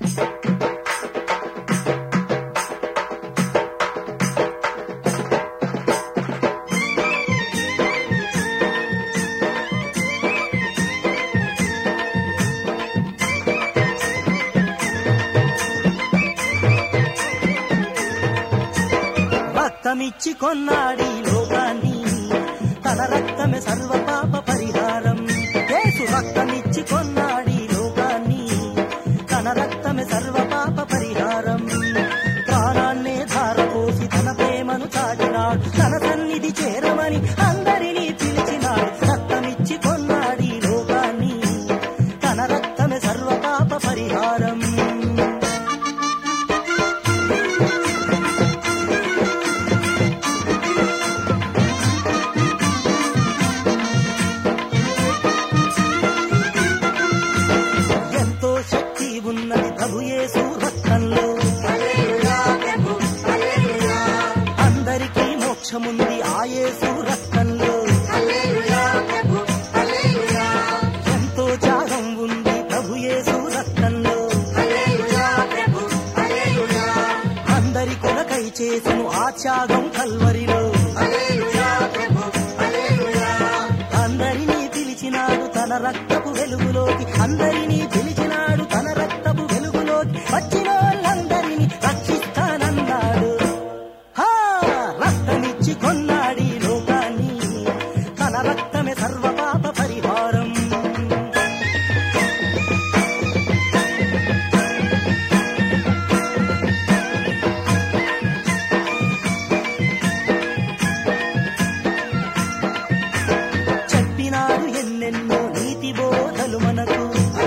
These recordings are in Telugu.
రక్తమిచ్చి కొన్నాడి లోకాన్ని తన రక్తమే సర్వ పాప పరిహారం యేసు రక్తమిచ్చి కొన్నాడి లోకాన్ని తన రక్తమే సర్వ పాప పరిహారం ప్రాణాన్నే ధారపోసి తన ప్రేమను చాటినాడు తన సన్నిధి చేరమని అందరినీ పిలిచినాడు రక్తమిచ్చి కొన్నాడి లోకాన్ని తన రక్తమే సర్వ పాప పరిహారం ఎంతో శక్తి ఉన్నది ప్రభు యేసు రక్తంలో అందరికీ మోక్షముంది ఆ యేసు రక్తంలో ఎంతో త్యాగం ఉంది ప్రభు యేసు రక్తంలో అందరి కొరకై చేసెను ఆ త్యాగం కల్వరిలో అందరినీ పిలిచినాడు తన రక్తపు వెలుగులోకి అందరినీ పిలిచినాడు తన రక్తపు వెలుగులోకి వచ్చిన వాళ్ళందరినీ రక్షిస్తానన్నాడు హా! రక్తమిచ్చి కొన్నాడి లోకాన్ని తన రక్తమే సర్వ పాప పరిహారం చెప్పినాడు ఎన్నెన్నో నీతి బోధలు మనకు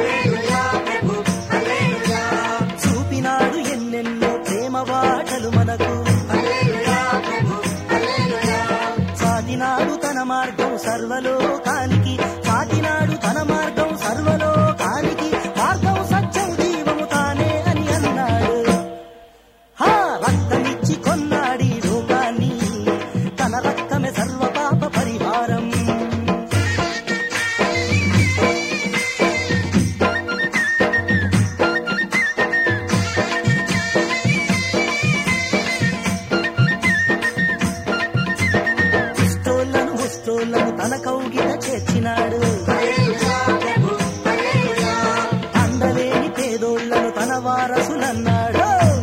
చూపినాడు ఎన్నెన్నో ప్రేమ వాటలు మనకు సాధినాడు తన మార్గం సర్వలోకానికి సాధినాడు తన మార్గం సర్వలోకానికి మార్గం సత్యం జీవము తానే అని అన్నాడు హా రక్తమిచ్చి కొన్నాడి లోకాన్ని తన రక్తమే సర్వ పాప పరిహారం ఇష్టోళ్లను ముష్టోళ్లను తన కౌగిట చేర్చినాడు అందలేని పేదోళ్లను తన వారసులన్నాడు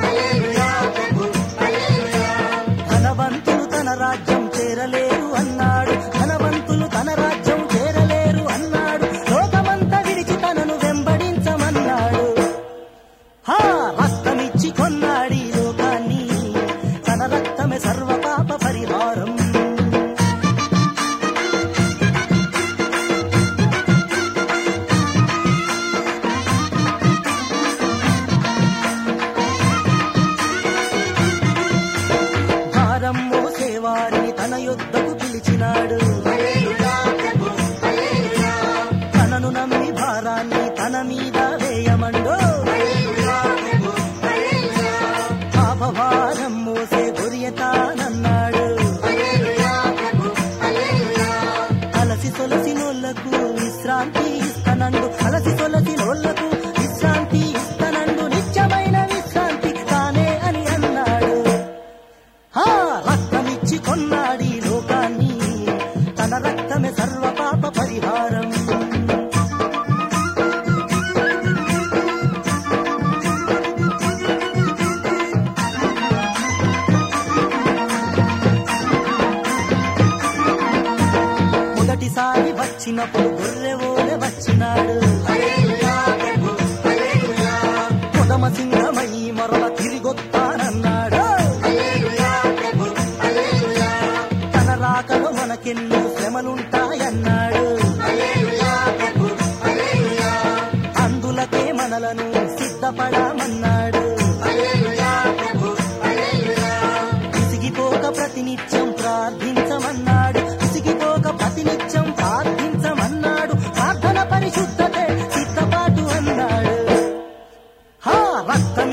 ధనవంతులు తన రాజ్యం చేరలేరు అన్నాడు ధనవంతులు తన రాజ్యం చేరలేరు అన్నాడు లోకమంతా విడిచి తనను వెంబడించమన్నాడు హా రక్తమిచ్చి కొన్నాడి లోకాన్ని తన రక్తమే సర్వ పాప పరిహారం భారం మోసేవారిని తన యొద్దకు పిలిచినాడు తనను నమ్మి భారాన్ని తన మీద వేయమండు పాపభారం మోసే గొరియతానన్నాడు అలసి సొలసి నోళ్లకు విశ్రాంతి ఇస్తనండు అలసి సొలసి నోళ్లకు విశ్రాంతి ఇస్తనండు నిత్యమైన విశ్రాంతి తానే అని అన్నాడు హా రక్తమిచ్చి కొన్నాడి లోకాన్ని తన రక్తమే సర్వ పాప పరిహారం మొదటిసారి వచ్చినప్పుడు గొర్రెవోలే వచ్చినాడు కొదమ సింహమై మరల తిరిగొత్తానన్నాడు తన రాకలో మనకెన్నో శ్రమలుంటాయన్నాడు అందులకే మనలను సిద్ధపడమన్నాడు విసిగిపోక ప్రతినిత్యం ప్రార్థించమన్నాడు విసిగిపోక ప్రతినిత్యం ప్రార్థించమన్నాడు ప్రార్థన పరిశుద్ధతే సిద్ధపాటు అన్నాడు హా రక్త